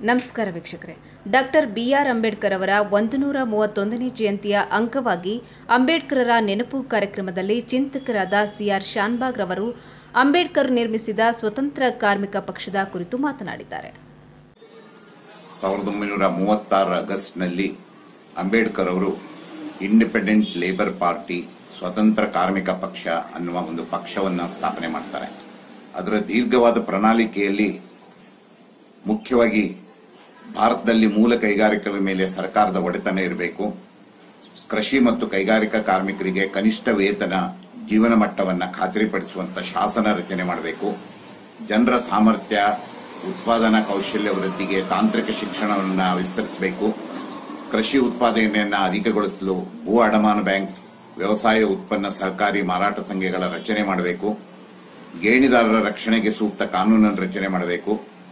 ನಮಸ್ಕಾರ ವೀಕ್ಷಕರೇ doctor B R Ambedkar ಅವರ ಒಂದು ನೂರ ಮೂವತ್ತೊಂದನೇ ಜಯಂತಿಯ ಅಂಗವಾಗಿ ಅಂಬೇಡ್ಕರರ ನೆನಪು ಕಾರ್ಯಕ್ರಮದಲ್ಲಿ ಚಿಂತಕರಾದ ಸಿಆರ್ ಶಾನ್ಬಾಗ್ ರವರು ಅಂಬೇಡ್ಕರ್ ನಿರ್ಮಿಸಿದ ಸ್ವತಂತ್ರ ಕಾರ್ಮಿಕ ಪಕ್ಷದ ಕುರಿತು ಮಾತನಾಡಿದ್ದಾರೆ ಸಾವಿರದ ಒಂಬೈನೂರ ಮೂವತ್ತಾರರ ಆಗಸ್ಟ್ನಲ್ಲಿ ಅಂಬೇಡ್ಕರ್ ಅವರು ಇಂಡಿಪೆಂಡೆಂಟ್ ಲೇಬರ್ ಪಾರ್ಟಿ ಸ್ವತಂತ್ರ ಕಾರ್ಮಿಕ ಪಕ್ಷ ಅನ್ನುವ ಒಂದು ಪಕ್ಷವನ್ನು ಸ್ಥಾಪನೆ ಮಾಡ್ತಾರೆ ಅದರ ದೀರ್ಘವಾದ ಪ್ರಣಾಳಿಕೆಯಲ್ಲಿ ಮುಖ್ಯವಾಗಿ ಭಾರತದಲ್ಲಿ ಮೂಲ ಕೈಗಾರಿಕೆಗಳ ಮೇಲೆ ಸರ್ಕಾರದ ಒಡೆತನ ಇರಬೇಕು ಕೃಷಿ ಮತ್ತು ಕೈಗಾರಿಕಾ ಕಾರ್ಮಿಕರಿಗೆ ಕನಿಷ್ಠ ವೇತನ ಜೀವನ ಮಟ್ಟವನ್ನು ಖಾತ್ರಿಪಡಿಸುವಂತ ಶಾಸನ ರಚನೆ ಮಾಡಬೇಕು ಜನರ ಸಾಮರ್ಥ್ಯ ಉತ್ಪಾದನಾ ಕೌಶಲ್ಯ ವೃದ್ಧಿಗೆ ತಾಂತ್ರಿಕ ಶಿಕ್ಷಣವನ್ನು ವಿಸ್ತರಿಸಬೇಕು ಕೃಷಿ ಉತ್ಪಾದನೆಯನ್ನು ಅಧಿಕಗೊಳಿಸಲು ಭೂ ಅಡಮಾನ ಬ್ಯಾಂಕ್ ವ್ಯವಸಾಯ ಉತ್ಪನ್ನ ಸಹಕಾರಿ ಮಾರಾಟ ಸಂಘಗಳ ರಚನೆ ಮಾಡಬೇಕು ಗೇಣಿದಾರರ ರಕ್ಷಣೆಗೆ ಸೂಕ್ತ ಕಾನೂನನ್ನು ರಚನೆ ಮಾಡಬೇಕು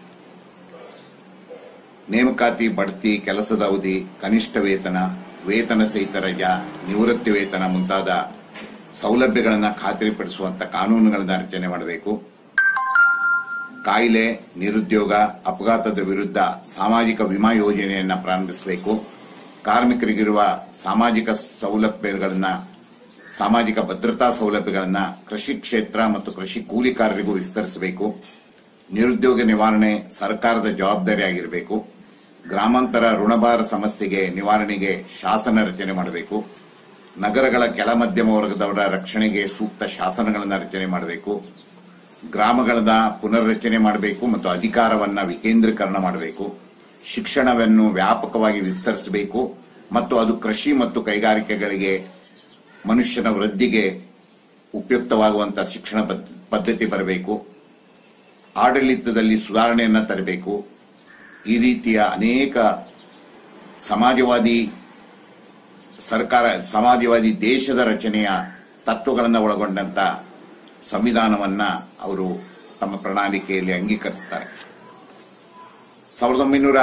ನೇಮಕಾತಿ ಬಡ್ತಿ ಕೆಲಸದ ಅವಧಿ ಕನಿಷ್ಠ ವೇತನ ವೇತನ ಸಹಿತ ರಜಾ ನಿವೃತ್ತಿ ವೇತನ ಮುಂತಾದ ಸೌಲಭ್ಯಗಳನ್ನು ಖಾತ್ರಿಪಡಿಸುವಂತ ಕಾನೂನುಗಳನ್ನು ರಚನೆ ಮಾಡಬೇಕು ಕಾಯಿಲೆ ನಿರುದ್ಯೋಗ ಅಪಘಾತದ ವಿರುದ್ಧ ಸಾಮಾಜಿಕ ವಿಮಾ ಯೋಜನೆಯನ್ನು ಪ್ರಾರಂಭಿಸಬೇಕು ಕಾರ್ಮಿಕರಿಗಿರುವ ಸಾಮಾಜಿಕ ಸೌಲಭ್ಯಗಳನ್ನ ಸಾಮಾಜಿಕ ಭದ್ರತಾ ಸೌಲಭ್ಯಗಳನ್ನ ಕೃಷಿ ಕ್ಷೇತ್ರ ಮತ್ತು ಕೃಷಿ ಕೂಲಿಕಾರರಿಗೂ ವಿಸ್ತರಿಸಬೇಕು ನಿರುದ್ಯೋಗ ನಿವಾರಣೆ ಸರ್ಕಾರದ ಜವಾಬ್ದಾರಿಯಾಗಿರಬೇಕು ಗ್ರಾಮಾಂತರ ಋಣಭಾರ ಸಮಸ್ಯೆಗೆ ನಿವಾರಣೆಗೆ ಶಾಸನ ರಚನೆ ಮಾಡಬೇಕು ನಗರಗಳ ಕೆಳ ಮಧ್ಯಮ ವರ್ಗದವರ ರಕ್ಷಣೆಗೆ ಸೂಕ್ತ ಶಾಸನಗಳನ್ನು ರಚನೆ ಮಾಡಬೇಕು ಗ್ರಾಮಗಳನ್ನ ಪುನರ್ರಚನೆ ಮಾಡಬೇಕು ಮತ್ತು ಅಧಿಕಾರವನ್ನ ವಿಕೇಂದ್ರೀಕರಣ ಮಾಡಬೇಕು ಶಿಕ್ಷಣವನ್ನು ವ್ಯಾಪಕವಾಗಿ ವಿಸ್ತರಿಸಬೇಕು ಮತ್ತು ಅದು ಕೃಷಿ ಮತ್ತು ಕೈಗಾರಿಕೆಗಳಿಗೆ ಮನುಷ್ಯನ ವೃದ್ಧಿಗೆ ಉಪಯುಕ್ತವಾಗುವಂತಹ ಶಿಕ್ಷಣ ಪದ್ಧ- ಪದ್ಧತಿ ಬರಬೇಕು ಆಡಳಿತದಲ್ಲಿ ಸುಧಾರಣೆಯನ್ನ ತರಬೇಕು ಈ ರೀತಿಯ ಅನೇಕ ಸಮಾಜವಾದಿ ಸರ್ಕಾರ ಸಮಾಜವಾದಿ ದೇಶದ ರಚನೆಯ ತತ್ವಗಳನ್ನು ಒಳಗೊಂಡಂತ ಸಂವಿಧಾನವನ್ನ ಅವರು ತಮ್ಮ ಪ್ರಣಾಳಿಕೆಯಲ್ಲಿ ಅಂಗೀಕರಿಸ್ತಾರೆ ಸಾವಿರದ ಒಂಬೈನೂರ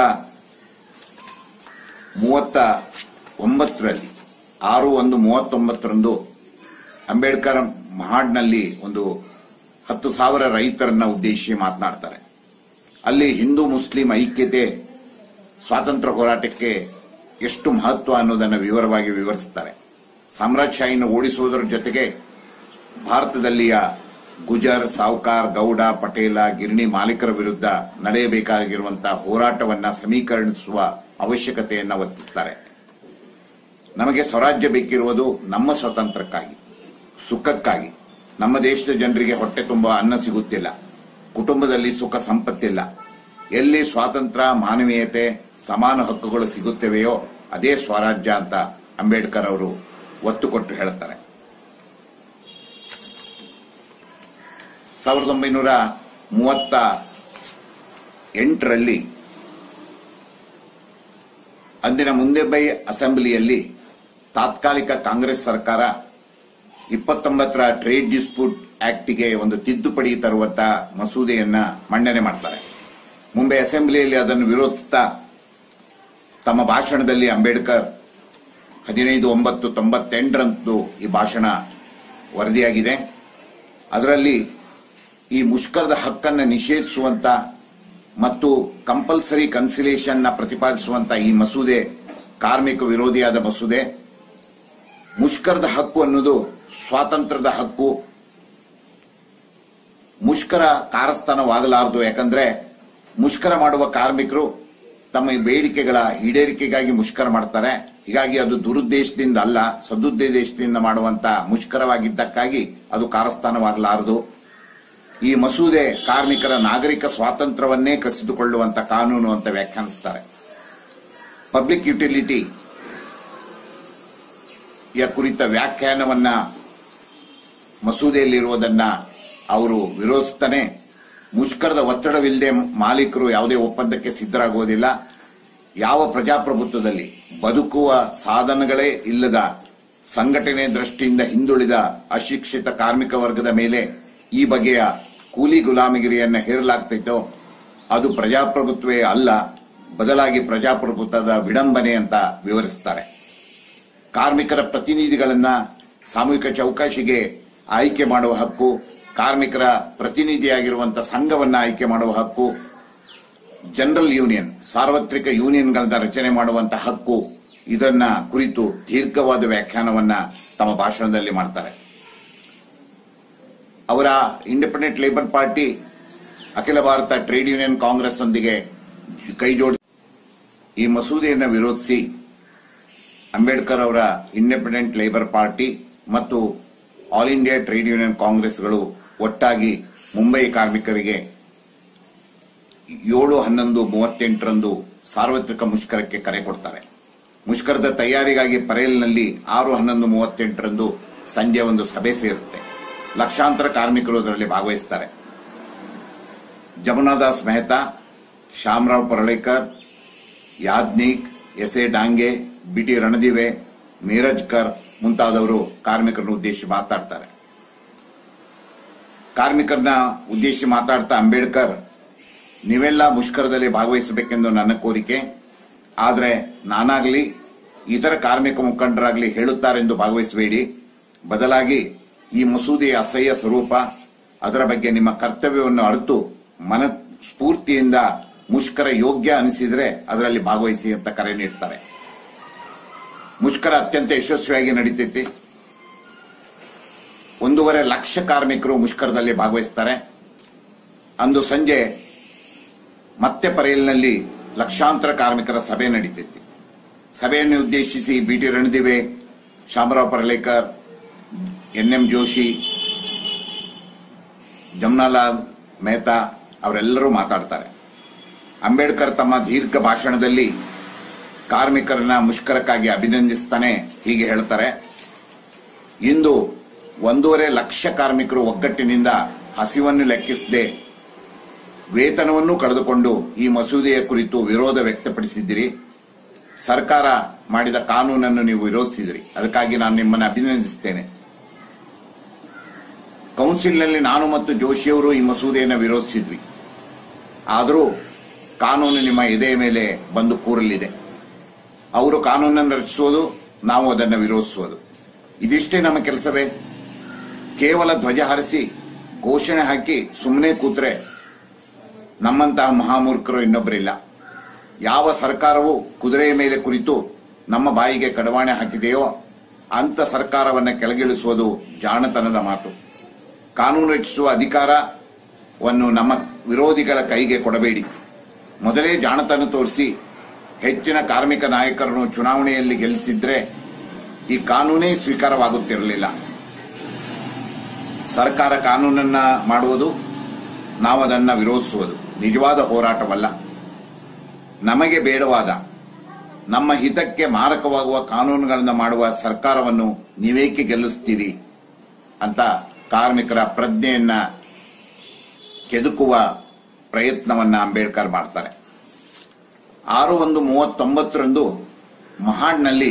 ಮೂವತ್ತ ಒಂಬತ್ತರಲ್ಲಿ ಆರು ಒಂದು ಮೂವತ್ತೊಂಬತ್ತರಂದು ಅಂಬೇಡ್ಕರ್ ಮಹಾಡ್ನಲ್ಲಿ ಒಂದು ಹತ್ತು ಸಾವಿರ ರೈತರನ್ನ ಉದ್ದೇಶಿಸಿ ಮಾತನಾಡ್ತಾರೆ ಅಲ್ಲಿ ಹಿಂದೂ ಮುಸ್ಲಿಂ ಐಕ್ಯತೆ ಸ್ವಾತಂತ್ರ್ಯ ಹೋರಾಟಕ್ಕೆ ಎಷ್ಟು ಮಹತ್ವ ಅನ್ನೋದನ್ನು ವಿವರವಾಗಿ ವಿವರಿಸುತ್ತಾರೆ ಸಾಮ್ರಾಜ್ಯಶಾಹಿಯನ್ನು ಓಡಿಸುವುದರ ಜೊತೆಗೆ ಭಾರತದಲ್ಲಿಯ ಗುಜರ್ ಸಾವ್ಕಾರ್ ಗೌಡ ಪಟೇಲ ಗಿರಣಿ ಮಾಲೀಕರ ವಿರುದ್ಧ ನಡೆಯಬೇಕಾಗಿರುವಂತಹ ಹೋರಾಟವನ್ನ ಸಮೀಕರಣಿಸುವ ಅವಶ್ಯಕತೆಯನ್ನ ಒತ್ತಿಸ್ತಾರೆ ನಮಗೆ ಸ್ವರಾಜ್ಯ ಬೇಕಿರುವುದು ನಮ್ಮ ಸ್ವಾತಂತ್ರ್ಯಕ್ಕಾಗಿ ಸುಖಕ್ಕಾಗಿ ನಮ್ಮ ದೇಶದ ಜನರಿಗೆ ಹೊಟ್ಟೆ ತುಂಬ ಅನ್ನ ಸಿಗುತ್ತಿಲ್ಲ ಕುಟುಂಬದಲ್ಲಿ ಸುಖ ಸಂಪತ್ತಿಲ್ಲ ಎಲ್ಲಿ ಸ್ವಾತಂತ್ರ್ಯ ಮಾನವೀಯತೆ ಸಮಾನ ಹಕ್ಕುಗಳು ಸಿಗುತ್ತವೆಯೋ ಅದೇ ಸ್ವರಾಜ್ಯ ಅಂತ ಅಂಬೇಡ್ಕರ್ ಅವರು ಒತ್ತು ಕೊಟ್ಟು ಹೇಳುತ್ತಾರೆ ಸಾವಿರದ ಒಂಬೈನೂರ ಮೂವತ್ತ ಎಂಟರಲ್ಲಿ ಅಂದಿನ ಮುಂಬೈ ಅಸೆಂಬ್ಲಿಯಲ್ಲಿ ತಾತ್ಕಾಲಿಕ ಕಾಂಗ್ರೆಸ್ ಸರ್ಕಾರ ಇಪ್ಪತ್ತೊಂಬತ್ತರ ಟ್ರೇಡ್ ಡಿಸ್ಪ್ಯೂಟ್ ಆಕ್ಟ್ಗೆ ಒಂದು ತಿದ್ದುಪಡಿ ತರುವಂತ ಮಸೂದೆಯನ್ನ ಮಂಡನೆ ಮಾಡ್ತಾರೆ ಮುಂಬೈ ಅಸೆಂಬ್ಲಿಯಲ್ಲಿ ಅದನ್ನು ವಿರೋಧಿಸುತ್ತಾ ತಮ್ಮ ಭಾಷಣದಲ್ಲಿ ಅಂಬೇಡ್ಕರ್ ಹದಿನೈದು ಒಂಬತ್ತು ತೊಂಬತ್ತೆಂಟರಂದು ಈ ಭಾಷಣ ವರದಿಯಾಗಿದೆ ಅದರಲ್ಲಿ ಈ ಮುಷ್ಕರದ ಹಕ್ಕನ್ನು ನಿಷೇಧಿಸುವಂತ ಮತ್ತು ಕಂಪಲ್ಸರಿ ಕನ್ಸಿಲೇಷನ್ ನ ಪ್ರತಿಪಾದಿಸುವಂತ ಈ ಮಸೂದೆ ಕಾರ್ಮಿಕ ವಿರೋಧಿಯಾದ ಮಸೂದೆ ಮುಷ್ಕರದ ಹಕ್ಕು ಅನ್ನೋದು ಸ್ವಾತಂತ್ರ್ಯದ ಹಕ್ಕು ಮುಷ್ಕರ ಕಾರಸ್ಥಾನವಾಗಲಾರದು ಯಾಕಂದ್ರೆ ಮುಷ್ಕರ ಮಾಡುವ ಕಾರ್ಮಿಕರು ತಮ್ಮ ಈ ಬೇಡಿಕೆಗಳ ಈಡೇರಿಕೆಗಾಗಿ ಮುಷ್ಕರ ಮಾಡ್ತಾರೆ ಹೀಗಾಗಿ ಅದು ದುರುದ್ದೇಶದಿಂದ ಅಲ್ಲ ಸದುದ್ದೇಶದಿಂದ ಮಾಡುವಂತ ಮುಷ್ಕರವಾಗಿದ್ದಕ್ಕಾಗಿ ಅದು ಕಾರಸ್ಥಾನವಾಗಲಾರದು ಈ ಮಸೂದೆ ಕಾರ್ಮಿಕರ ನಾಗರಿಕ ಸ್ವಾತಂತ್ರ್ಯವನ್ನೇ ಕಸಿದುಕೊಳ್ಳುವಂತ ಕಾನೂನು ಅಂತ ವ್ಯಾಖ್ಯಾನಿಸ್ತಾರೆ ಪಬ್ಲಿಕ್ ಯುಟಿಲಿಟಿ ಯ ಕುರಿತ ವ್ಯಾಖ್ಯಾನವನ್ನ ಮಸೂದೆಯಲ್ಲಿರುವುದನ್ನ ಅವರು ವಿರೋಧಿಸ್ತಾನೆ ಮುಷ್ಕರದ ಒತ್ತಡವಿಲ್ಲದೆ ಮಾಲೀಕರು ಯಾವುದೇ ಒಪ್ಪಂದಕ್ಕೆ ಸಿದ್ಧರಾಗುವುದಿಲ್ಲ ಯಾವ ಪ್ರಜಾಪ್ರಭುತ್ವದಲ್ಲಿ ಬದುಕುವ ಸಾಧನಗಳೇ ಇಲ್ಲದ ಸಂಘಟನೆ ದೃಷ್ಟಿಯಿಂದ ಹಿಂದುಳಿದ ಅಶಿಕ್ಷಿತ ಕಾರ್ಮಿಕ ವರ್ಗದ ಮೇಲೆ ಈ ಬಗೆಯ ಕೂಲಿ ಗುಲಾಮಗಿರಿಯನ್ನ ಹೇರಲಾಗ್ತಿತ್ತೋ ಅದು ಪ್ರಜಾಪ್ರಭುತ್ವವೇ ಅಲ್ಲ ಬದಲಾಗಿ ಪ್ರಜಾಪ್ರಭುತ್ವದ ವಿಡಂಬನೆ ಅಂತ ವಿವರಿಸುತ್ತಾರೆ ಕಾರ್ಮಿಕರ ಪ್ರತಿನಿಧಿಗಳನ್ನ ಸಾಮೂಹಿಕ ಚೌಕಾಶಿಗೆ ಆಯ್ಕೆ ಮಾಡುವ ಹಕ್ಕು ಕಾರ್ಮಿಕರ ಪ್ರತಿನಿಧಿಯಾಗಿರುವಂತಹ ಸಂಘವನ್ನ ಆಯ್ಕೆ ಮಾಡುವ ಹಕ್ಕು ಜನರಲ್ ಯೂನಿಯನ್ ಸಾರ್ವತ್ರಿಕ ಯೂನಿಯನ್ಗಳನ್ನ ರಚನೆ ಮಾಡುವಂತ ಹಕ್ಕು ಇದನ್ನ ಕುರಿತು ದೀರ್ಘವಾದ ವ್ಯಾಖ್ಯಾನವನ್ನ ತಮ್ಮ ಭಾಷಣದಲ್ಲಿ ಮಾಡ್ತಾರೆ ಅವರ ಇಂಡಿಪೆಂಡೆಂಟ್ ಲೇಬರ್ ಪಾರ್ಟಿ ಅಖಿಲ ಭಾರತ ಟ್ರೇಡ್ ಯೂನಿಯನ್ ಕಾಂಗ್ರೆಸ್ ಒಂದಿಗೆ ಕೈ ಜೋಡಿಸಿ ಈ ಮಸೂದೆಯನ್ನು ವಿರೋಧಿಸಿ ಅಂಬೇಡ್ಕರ್ ಅವರ ಇಂಡಿಪೆಂಡೆಂಟ್ ಲೇಬರ್ ಪಾರ್ಟಿ ಮತ್ತು ಆಲ್ ಇಂಡಿಯಾ ಟ್ರೇಡ್ ಯೂನಿಯನ್ ಕಾಂಗ್ರೆಸ್ಗಳು ಒಟ್ಟಾಗಿ ಮುಂಬೈ ಕಾರ್ಮಿಕರಿಗೆ ಏಳು ಹನ್ನೊಂದು ಮೂವತ್ತೆಂಟರಂದು ಸಾರ್ವತ್ರಿಕ ಮುಷ್ಕರಕ್ಕೆ ಕರೆ ಕೊಡ್ತಾರೆ ಮುಷ್ಕರದ ತಯಾರಿಗಾಗಿ ಪರೇಲ್ನಲ್ಲಿ ಆರು ಹನ್ನೊಂದು ಮೂವತ್ತೆಂಟರಂದು ಸಂಜೆ ಒಂದು ಸಭೆ ಸೇರುತ್ತೆ ಲಕ್ಷಾಂತರ ಕಾರ್ಮಿಕರು ಅದರಲ್ಲಿ ಭಾಗವಹಿಸುತ್ತಾರೆ Jamunadas Mehta Shyamrao Parulekar Yadnik S A Dange BT Ranadive Neeraj Kar ಮುಂತಾದವರು ಕಾರ್ಮಿಕರನ್ನು ಉದ್ದೇಶಿಸಿ ಮಾತಾಡ್ತಾರೆ ಕಾರ್ಮಿಕರನ್ನ ಉದ್ದೇಶಿಸಿ ಮಾತಾಡ್ತಾ ಅಂಬೇಡ್ಕರ್ ನೀವೆಲ್ಲ ಮುಷ್ಕರದಲ್ಲಿ ಭಾಗವಹಿಸಬೇಕೆಂದು ನನ್ನ ಕೋರಿಕೆ ಆದರೆ ನಾನಾಗಲಿ ಇತರ ಕಾರ್ಮಿಕ ಮುಖಂಡರಾಗಲಿ ಹೇಳುತ್ತಾರೆಂದು ಭಾಗವಹಿಸಬೇಡಿ ಬದಲಾಗಿ ಈ ಮಸೂದೆಯ ಅಸಹ್ಯ ಸ್ವರೂಪ ಅದರ ಬಗ್ಗೆ ನಿಮ್ಮ ಕರ್ತವ್ಯವನ್ನು ಅರಿತು ಮನ ಸ್ಫೂರ್ತಿಯಿಂದ ಮುಷ್ಕರ ಯೋಗ್ಯ ಅನಿಸಿದರೆ ಅದರಲ್ಲಿ ಭಾಗವಹಿಸಿ ಅಂತ ಕರೆ ನೀಡ್ತಾರೆ ಮುಷ್ಕರ ಅತ್ಯಂತ ಯಶಸ್ವಿಯಾಗಿ ನಡೀತೈತಿ ಒಂದೂವರೆ ಲಕ್ಷ ಕಾರ್ಮಿಕರು ಮುಷ್ಕರದಲ್ಲಿ ಭಾಗವಹಿಸ್ತಾರೆ ಅಂದು ಸಂಜೆ ಮತ್ತೆ ಪರೇಲ್ನಲ್ಲಿ ಲಕ್ಷಾಂತರ ಕಾರ್ಮಿಕರ ಸಭೆ ನಡೀತೈತಿ ಸಭೆಯನ್ನು ಉದ್ದೇಶಿಸಿ ಬಿಟಿ ರಣದಿವೆ ಶಾಮರಾವ್ ಪರ್ಲೇಕರ್ ಎನ್ಎಂ ಜೋಶಿ ಜಮ್ನಾಲಾಲ್ ಮೆಹ್ತಾ ಅವರೆಲ್ಲರೂ ಮಾತಾಡ್ತಾರೆ ಅಂಬೇಡ್ಕರ್ ತಮ್ಮ ದೀರ್ಘ ಭಾಷಣದಲ್ಲಿ ಕಾರ್ಮಿಕರನ್ನ ಮುಷ್ಕರಕ್ಕಾಗಿ ಅಭಿನಂದಿಸ್ತಾನೆ ಹೀಗೆ ಹೇಳ್ತಾರೆ ಇಂದು ಒಂದೂವರೆ ಲಕ್ಷ ಕಾರ್ಮಿಕರು ಒಗ್ಗಟ್ಟಿನಿಂದ ಹಸಿವನ್ನು ಲೆಕ್ಕಿಸದೆ ವೇತನವನ್ನು ಕಳೆದುಕೊಂಡು ಈ ಮಸೂದೆಯ ಕುರಿತು ವಿರೋಧ ವ್ಯಕ್ತಪಡಿಸಿದ್ದೀರಿ ಸರ್ಕಾರ ಮಾಡಿದ ಕಾನೂನನ್ನು ನೀವು ವಿರೋಧಿಸಿದಿರಿ ಅದಕ್ಕಾಗಿ ನಾನು ನಿಮ್ಮನ್ನು ಅಭಿನಂದಿಸುತ್ತೇನೆ ಕೌನ್ಸಿಲ್ನಲ್ಲಿ ನಾನು ಮತ್ತು ಜೋಶಿಯವರು ಈ ಮಸೂದೆಯನ್ನು ವಿರೋಧಿಸಿದ್ವಿ ಆದರೂ ಕಾನೂನು ನಿಮ್ಮ ಎದೆಯ ಮೇಲೆ ಬಂದು ಕೂರಲಿದೆ ಅವರು ಕಾನೂನನ್ನು ರಚಿಸುವುದು ನಾವು ಅದನ್ನು ವಿರೋಧಿಸುವುದು ಇದಿಷ್ಟೇ ನಮ್ಮ ಕೆಲಸವೇ ಕೇವಲ ಧ್ವಜ ಹಾರಿಸಿ ಘೋಷಣೆ ಹಾಕಿ ಸುಮ್ಮನೆ ಕೂತ್ರೆ ನಮ್ಮಂತಹ ಮಹಾಮೂರ್ಖರು ಇನ್ನೊಬ್ಬರಿಲ್ಲ ಯಾವ ಸರ್ಕಾರವು ಕುದುರೆಯ ಮೇಲೆ ಕುರಿತು ನಮ್ಮ ಬಾಯಿಗೆ ಕಡವಾಣೆ ಹಾಕಿದೆಯೋ ಅಂತ ಸರ್ಕಾರವನ್ನ ಕೆಳಗಿಳಿಸುವುದು ಜಾಣತನದ ಮಾತು ಕಾನೂನು ರಚಿಸುವ ಅಧಿಕಾರವನ್ನು ನಮ್ಮ ವಿರೋಧಿಗಳ ಕೈಗೆ ಕೊಡಬೇಡಿ ಮೊದಲೇ ಜಾಣತನ ತೋರಿಸಿ ಹೆಚ್ಚಿನ ಕಾರ್ಮಿಕ ನಾಯಕರನ್ನು ಚುನಾವಣೆಯಲ್ಲಿ ಗೆಲ್ಲಿಸಿದ್ರೆ ಈ ಕಾನೂನೇ ಸ್ವೀಕಾರವಾಗುತ್ತಿರಲಿಲ್ಲ ಸರ್ಕಾರ ಕಾನೂನನ್ನ ಮಾಡುವುದು ನಾವು ಅದನ್ನ ವಿರೋಧಿಸುವುದು ನಿಜವಾದ ಹೋರಾಟವಲ್ಲ ನಮಗೆ ಬೇಡವಾದ ನಮ್ಮ ಹಿತಕ್ಕೆ ಮಾರಕವಾಗುವ ಕಾನೂನುಗಳನ್ನು ಮಾಡುವ ಸರ್ಕಾರವನ್ನು ನೀವೇಕೆ ಗೆಲ್ಲಿಸ್ತೀರಿ ಅಂತ ಕಾರ್ಮಿಕರ ಪ್ರಜ್ಞೆಯನ್ನ ಕೆದಕುವ ಪ್ರಯತ್ನವನ್ನ ಅಂಬೇಡ್ಕರ್ ಮಾಡ್ತಾರೆ ಆರು ಒಂದು ಮೂವತ್ತೊಂಬತ್ತರಂದು ಮಹಾಡ್ನಲ್ಲಿ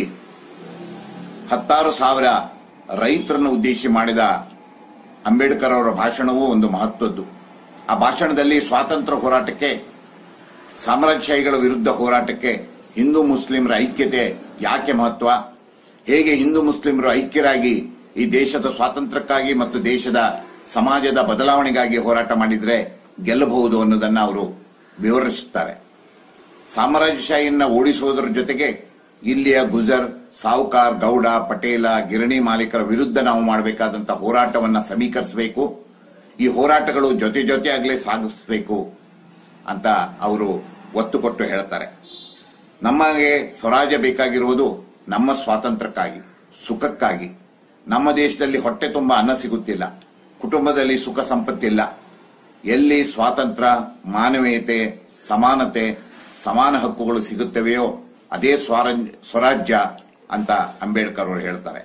ಹತ್ತಾರು ಸಾವಿರ ರೈತರನ್ನು ಉದ್ದೇಶಿಸಿ ಮಾಡಿದ ಅಂಬೇಡ್ಕರ್ ಅವರ ಭಾಷಣವೂ ಒಂದು ಮಹತ್ವದ್ದು ಆ ಭಾಷಣದಲ್ಲಿ ಸ್ವಾತಂತ್ರ್ಯ ಹೋರಾಟಕ್ಕೆ ಸಾಮ್ರಾಜ್ಯಶಾಹಿಗಳ ವಿರುದ್ಧ ಹೋರಾಟಕ್ಕೆ ಹಿಂದೂ ಮುಸ್ಲಿಮರ ಐಕ್ಯತೆ ಯಾಕೆ ಮಹತ್ವ ಹೇಗೆ ಹಿಂದೂ ಮುಸ್ಲಿಮರು ಐಕ್ಯರಾಗಿ ಈ ದೇಶದ ಸ್ವಾತಂತ್ರ್ಯಕ್ಕಾಗಿ ಮತ್ತು ದೇಶದ ಸಮಾಜದ ಬದಲಾವಣೆಗಾಗಿ ಹೋರಾಟ ಮಾಡಿದ್ರೆ ಗೆಲ್ಲಬಹುದು ಅನ್ನೋದನ್ನ ಅವರು ವಿವರಿಸುತ್ತಾರೆ ಸಾಮ್ರಾಜ್ಯಶಾಹಿಯನ್ನ ಓಡಿಸುವುದರ ಜೊತೆಗೆ ಇಲ್ಲಿಯ ಗುಜರ್ ಸಾವುಕಾರ್ ಗೌಡ ಪಟೇಲ ಗಿರಣಿ ಮಾಲೀಕರ ವಿರುದ್ಧ ನಾವು ಮಾಡಬೇಕಾದಂತ ಹೋರಾಟವನ್ನ ಸಮೀಕರಿಸಬೇಕು ಈ ಹೋರಾಟಗಳು ಜೊತೆ ಜೊತೆಯಾಗಲೇ ಸಾಗಿಸಬೇಕು ಅಂತ ಅವರು ಒತ್ತು ಕೊಟ್ಟು ಹೇಳ್ತಾರೆ ನಮಗೆ ಸ್ವರಾಜ್ಯ ಬೇಕಾಗಿರುವುದು ನಮ್ಮ ಸ್ವಾತಂತ್ರ್ಯಕ್ಕಾಗಿ ಸುಖಕ್ಕಾಗಿ ನಮ್ಮ ದೇಶದಲ್ಲಿ ಹೊಟ್ಟೆ ತುಂಬ ಅನ್ನ ಸಿಗುತ್ತಿಲ್ಲ ಕುಟುಂಬದಲ್ಲಿ ಸುಖ ಸಂಪತ್ತಿಲ್ಲ ಎಲ್ಲಿ ಸ್ವಾತಂತ್ರ್ಯ ಮಾನವೀಯತೆ ಸಮಾನತೆ ಸಮಾನ ಹಕ್ಕುಗಳು ಸಿಗುತ್ತವೆಯೋ ಅದೇ ಸ್ವರಾಜ್- ಸ್ವರಾಜ್ಯ ಅಂತ ಅಂಬೇಡ್ಕರ್ ಅವರು ಹೇಳ್ತಾರೆ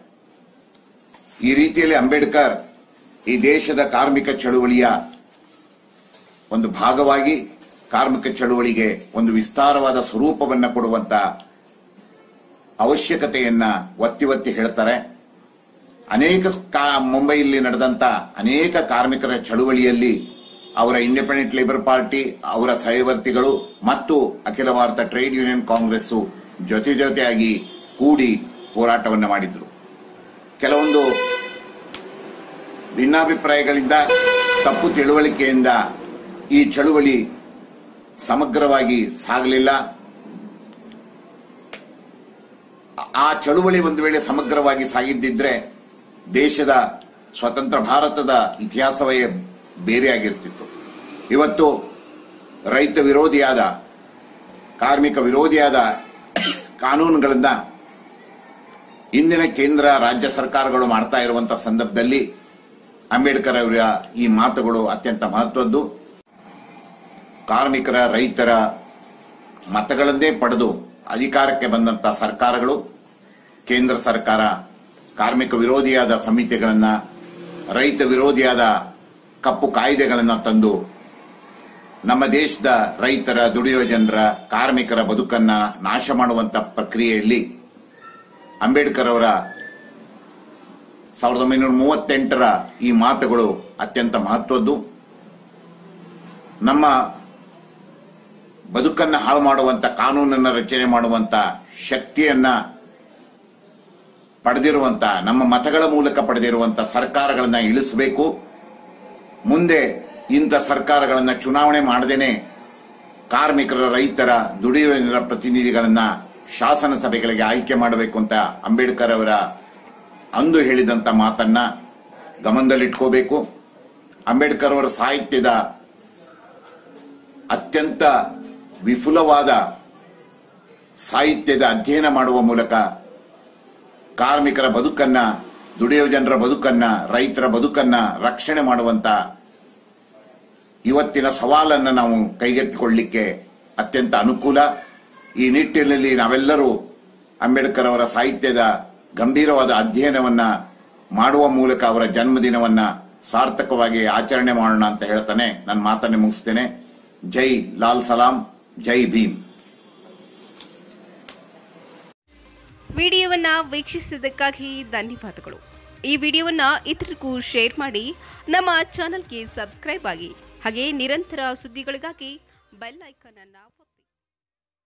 ಈ ರೀತಿಯಲ್ಲಿ ಅಂಬೇಡ್ಕರ್ ಈ ದೇಶದ ಕಾರ್ಮಿಕ ಚಳುವಳಿಯ ಒಂದು ಭಾಗವಾಗಿ ಕಾರ್ಮಿಕ ಚಳುವಳಿಗೆ ಒಂದು ವಿಸ್ತಾರವಾದ ಸ್ವರೂಪವನ್ನ ಕೊಡುವಂತ ಅವಶ್ಯಕತೆಯನ್ನ ಒತ್ತಿ ಒತ್ತಿ ಹೇಳ್ತಾರೆ ಅನೇಕ ಕಾ- ಮುಂಬೈಯಲ್ಲಿ ನಡೆದಂತ ಅನೇಕ ಕಾರ್ಮಿಕರ ಚಳುವಳಿಯಲ್ಲಿ ಅವರ ಇಂಡಿಪೆಂಡೆಂಟ್ ಲೇಬರ್ ಪಾರ್ಟಿ ಅವರ ಸಹವರ್ತಿಗಳು ಮತ್ತು ಅಖಿಲ ಭಾರತ ಟ್ರೇಡ್ ಯೂನಿಯನ್ ಕಾಂಗ್ರೆಸ್ ಜೊತೆ ಜೊತೆಯಾಗಿ ಕೂಡಿ ಹೋರಾಟವನ್ನು ಮಾಡಿದ್ರು ಕೆಲವೊಂದು ಭಿನ್ನಾಭಿಪ್ರಾಯಗಳಿಂದ ತಪ್ಪು ತಿಳುವಳಿಕೆಯಿಂದ ಈ ಚಳುವಳಿ ಸಮಗ್ರವಾಗಿ ಸಾಗಲಿಲ್ಲ ಆ ಚಳುವಳಿ ಒಂದು ವೇಳೆ ಸಮಗ್ರವಾಗಿ ಸಾಗಿದ್ದಿದ್ರೆ ದೇಶದ ಸ್ವತಂತ್ರ ಭಾರತದ ಇತಿಹಾಸವೇ ಬೇರೆಯಾಗಿರ್ತಿತ್ತು ಇವತ್ತು ರೈತ ವಿರೋಧಿಯಾದ ಕಾರ್ಮಿಕ ವಿರೋಧಿಯಾದ ಕಾನೂನುಗಳನ್ನ ಇಂದಿನ ಕೇಂದ್ರ ರಾಜ್ಯ ಸರ್ಕಾರಗಳು ಮಾಡ್ತಾ ಇರುವಂತಹ ಸಂದರ್ಭದಲ್ಲಿ ಅಂಬೇಡ್ಕರ್ ಅವರ ಈ ಮಾತುಗಳು ಅತ್ಯಂತ ಮಹತ್ವದ್ದು ಕಾರ್ಮಿಕರ ರೈತರ ಮತಗಳನ್ನೇ ಪಡೆದು ಅಧಿಕಾರಕ್ಕೆ ಬಂದಂತಹ ಸರ್ಕಾರಗಳು ಕೇಂದ್ರ ಸರ್ಕಾರ ಕಾರ್ಮಿಕ ವಿರೋಧಿಯಾದ ಸಮಿತಿಗಳನ್ನ ರೈತ ವಿರೋಧಿಯಾದ ಕಪ್ಪು ಕಾಯ್ದೆಗಳನ್ನ ತಂದು ನಮ್ಮ ದೇಶದ ರೈತರ ದುಡಿಯುವ ಜನರ ಕಾರ್ಮಿಕರ ಬದುಕನ್ನ ನಾಶ ಮಾಡುವಂತ ಪ್ರಕ್ರಿಯೆಯಲ್ಲಿ ಅಂಬೇಡ್ಕರ್ ಅವರ ಸಾವಿರದ ಒಂಬೈನೂರ ಮೂವತ್ತೆಂಟರ ಈ ಮಾತುಗಳು ಅತ್ಯಂತ ಮಹತ್ವದ್ದು ನಮ್ಮ ಬದುಕನ್ನ ಹಾಳು ಮಾಡುವಂತ ಕಾನೂನನ್ನ ರಚನೆ ಮಾಡುವಂತ ಶಕ್ತಿಯನ್ನ ಪಡೆದಿರುವಂತ ನಮ್ಮ ಮತಗಳ ಮೂಲಕ ಪಡೆದಿರುವಂತ ಸರ್ಕಾರಗಳನ್ನ ಇಳಿಸಬೇಕು ಮುಂದೆ ಇಂಥ ಸರ್ಕಾರಗಳನ್ನ ಚುನಾವಣೆ ಮಾಡದೇನೆ ಕಾರ್ಮಿಕರ ರೈತರ ದುಡಿಯುವ ಜನರ ಪ್ರತಿನಿಧಿಗಳನ್ನ ಶಾಸನ ಸಭೆಗಳಿಗೆ ಆಯ್ಕೆ ಮಾಡಬೇಕು ಅಂತ ಅಂಬೇಡ್ಕರ್ ಅವರ ಅಂದು ಹೇಳಿದಂತ ಮಾತನ್ನ ಗಮನದಲ್ಲಿಟ್ಕೋಬೇಕು ಅಂಬೇಡ್ಕರ್ ಅವರ ಸಾಹಿತ್ಯದ ಅತ್ಯಂತ ವಿಫುಲವಾದ ಸಾಹಿತ್ಯದ ಅಧ್ಯಯನ ಮಾಡುವ ಮೂಲಕ ಕಾರ್ಮಿಕರ ಬದುಕನ್ನ ದುಡಿಯುವ ಜನರ ಬದುಕನ್ನ ರೈತರ ಬದುಕನ್ನ ರಕ್ಷಣೆ ಮಾಡುವಂತ ಇವತ್ತಿನ ಸವಾಲನ್ನು ನಾವು ಕೈಗೆತ್ತಿಕೊಳ್ಳಲಿಕ್ಕೆ ಅತ್ಯಂತ ಅನುಕೂಲ ಈ ನಿಟ್ಟಿನಲ್ಲಿ ನಾವೆಲ್ಲರೂ ಅಂಬೇಡ್ಕರ್ ಅವರ ಸಾಹಿತ್ಯದ ಗಂಭೀರವಾದ ಅಧ್ಯಯನವನ್ನ ಮಾಡುವ ಮೂಲಕ ಅವರ ಜನ್ಮದಿನವನ್ನ ಸಾರ್ಥಕವಾಗಿ ಆಚರಣೆ ಮಾಡೋಣ ಅಂತ ಹೇಳ್ತಾನೆ ನನ್ನ ಮಾತನ್ನೇ ಮುಗಿಸ್ತೇನೆ ಜೈ ಲಾಲ್ ಸಲಾಂ ಜೈ ಭೀಮ್ ವಿಡಿಯೋವನ್ನ ವೀಕ್ಷಿಸಿದ್ದಕ್ಕಾಗಿ ಧನ್ಯವಾದಗಳು ಈ ವಿಡಿಯೋವನ್ನ ಇತರರಿಗೂ ಶೇರ್ ಮಾಡಿ ನಮ್ಮ ಚಾನೆಲ್ಗೆ ಸಬ್ಸ್ಕ್ರೈಬ್ ಆಗಿ ಹಾಗೆ ನಿರಂತರ ಸುದ್ದಿಗಳಿಗಾಗಿ ಬೆಲ್ ಐಕಾನ್ ಅನ್ನ ಒತ್ತಿ